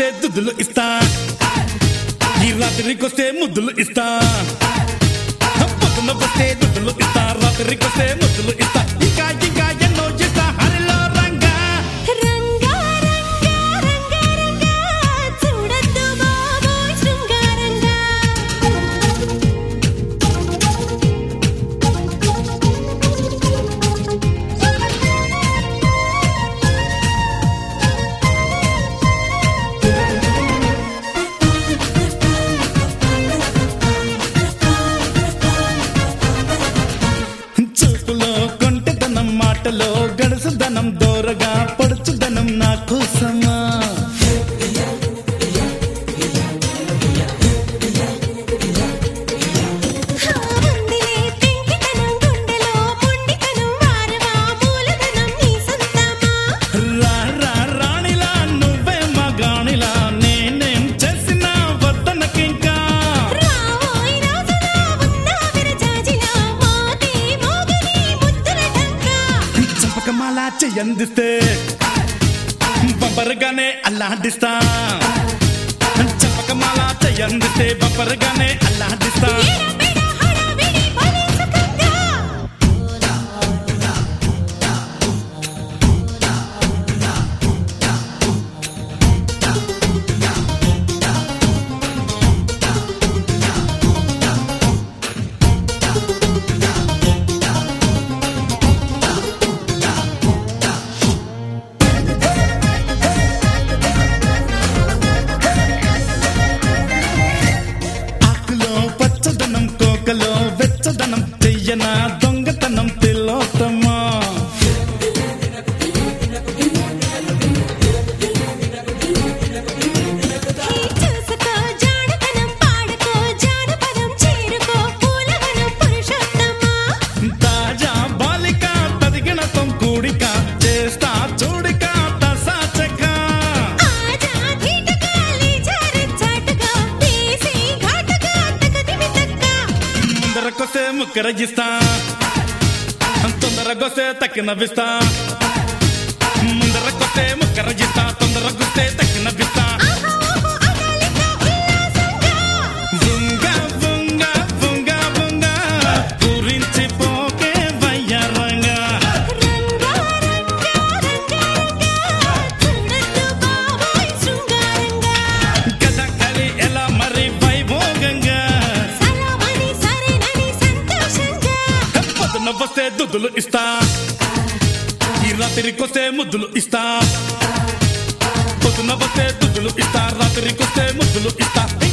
దుద్దులు ఇస్తా ఈ రాత్రికొస్తే ముద్దులు ఇస్తా పొద్దున వస్తే దుద్దులు ఇస్తా రాత్రికొస్తే ముద్దులు ఇస్తా ఇంకా ఇంకా ఎన్నో ఇస్తా హరిలో రంగా రంగా రంగా రంగా రంగా చూడద్దు బాబోయ్ శృంగారంగా చూపులో కొంటెదనం మాటలో గడుసుదనం దోరగా పడుచుదనం నా కోసమా ఉందిలే పెంకితనం గుండెలో మొండితనం వారవా మూలధనం నీ సొంతమా రా రా రాణిలా నువ్వే మగాణిలా నేనేం చేసినా వద్దనకింకా రావోయ్ రాజులా ఉన్నా విరజాజిలా మోతే మోగని ముద్దుల ఢంకా చంపకమాల చెయ్యందిస్తే బంపరుగానే అల్లాడిస్తా చంపకమాల చెయ్యందిస్తే బంపరుగానే అల్లాడిస్తా ఎడబెడ హడావిడి భలే సుఖంగా ఆకులో పచ్చదనం కోకలో వెచ్చదనం చెయ్యన దొంగతనం పిల్లోతమా హే చూసుకో జాడతనం పాడుకో జానపదం చేరుకో పూలవనం పురుషోత్తమా తాజా బాలిక తదిగిన కూడిక చేస్తా చూడిక తసాచక ఆజా ధీటుగా లేచారు చాటుగా తీసి ఘాటుగా తగదిమి తక్క ముందరకొస్తే ముక్కరగిస్తా తొందరగొస్తే తక్కినవిస్తా ముందరకొస్తే ముక్కరగిస్తా తొందరగొస్తే తక్కినవిస్తా ఆహా ఓహో అగాలిక ఉల్లాసంగా బుంగ బుంగ బుంగ బుంగ గురించి పోకే వయ్యారంగా రంగా రంగా రంగా రంగా చూడద్దు బాబోయ్ శృంగారంగా కథకళి ఎలా మరి వైభోగంగా సలామని సరేనని సంతోషంగా పొద్దున వస్తే దుద్దులు ఇస్తా ఈ రాత్రికొస్తే ముద్దులు ఇస్తా పొద్దున వస్తే దుద్దులు ఇస్తా రాత్రికొస్తే ముద్దులు ఇస్తా